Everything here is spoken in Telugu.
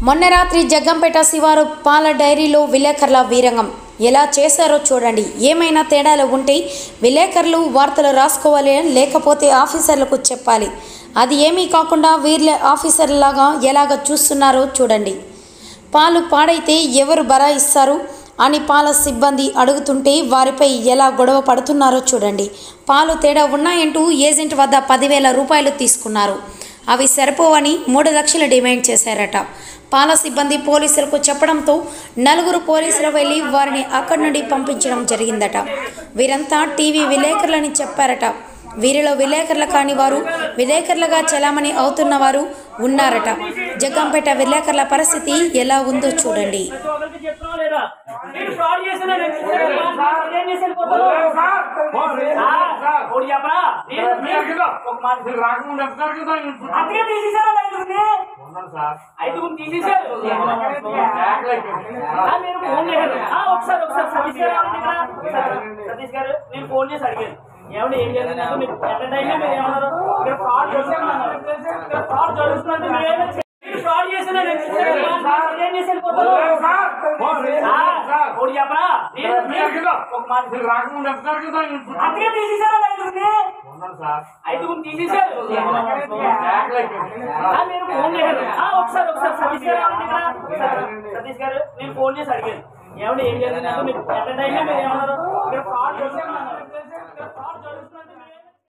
మొన్న రాత్రి జగ్గంపేట శివారు పాల డైరీలో విలేకరుల వీరంగం ఎలా చేశారో చూడండి ఏమైనా తేడాలు ఉంటే విలేకరులు వార్తలు రాసుకోవాలి లేకపోతే ఆఫీసర్లకు చెప్పాలి అది ఏమీ కాకుండా వీర్ల ఆఫీసర్లాగా ఎలాగ చూస్తున్నారో చూడండి పాలు పాడైతే ఎవరు బరాయిస్తారు అని పాల సిబ్బంది అడుగుతుంటే వారిపై ఎలా గొడవ పడుతున్నారో చూడండి పాలు తేడా ఉన్నాయంటూ ఏజెంట్ వద్ద పదివేల రూపాయలు తీసుకున్నారు అవి సరిపోవని మూడు లక్షలు డిమాండ్ చేశారట పాల సిబ్బంది పోలీసులకు చెప్పడంతో నలుగురు పోలీసులు వెళ్ళి వారిని అక్కడి నుండి పంపించడం జరిగిందట వీరంతా టీవీ విలేకరులని చెప్పారట వీరిలో విలేకరులు కాని వారు విలేకరులుగా చలామణి అవుతున్న వారు ఉన్నారట జగ్గంపేట విలేకరుల పరిస్థితి ఎలా ఉందో చూడండి ప్రతి ఒక్కరికి చెప్తున్నావా లేదా? నేను ఫ్రాడ్ చేశాను నేను ఏం చేసి వెళ్ళిపోతాను? ఆ, ఒకటి చెప్పరా? నేను- నేను- ఒక మాట చెప్పు. అందుకే తీసేశారు వాళ్ళ ఐదుగురిని. ఐదుగురిని తీసేశారు. ఆ, నేను ఫోన్ చేశాను. ఆ, ఒకసారి ఒకసారి సతీష్ గారు ఎవరండి ఇక్కడ? సతీష్ గారు నేను ఫోన్ చేసి అడిగాను ఏమంటే ఏం జరిగింది అంటే మీరు ఎంత టైంలో మీరు ఏమన్నారు ఇక్కడ ఫ్రాడ్ జరుగుతుందన్నారు ఇక్కడ ఫ్రాడ్ జరుగుతుందంటే మీరు ఏమైనా చే- నేను ఫ్రాడ్ చేశాను నేను ఏం చేసి వెళ్ళిపోతాను? ఆ, ఒకటి చెప్పరా? నేను- నేను- ఒక మాట చెప్పు. అందుకే తీసేశారు వాళ్ళ ఐదుగురిని. ఐదుగురిని తీసేశారు. ఆ, నేను ఫోన్ చేశాను. ఆ, ఒకసారి ఒకసారి సతీష్ గారు ఎవరండి ఇక్కడ? సతీష్ గారు నేను ఫోన్ చేసి అడిగాను ఏమంటే ఏం జరిగింది అంటే మీరు ఎంత టైంలో మీరు ఏమన్నారు ఇక్కడ ఫ్రాడ్ జరుగుతుందన్నారు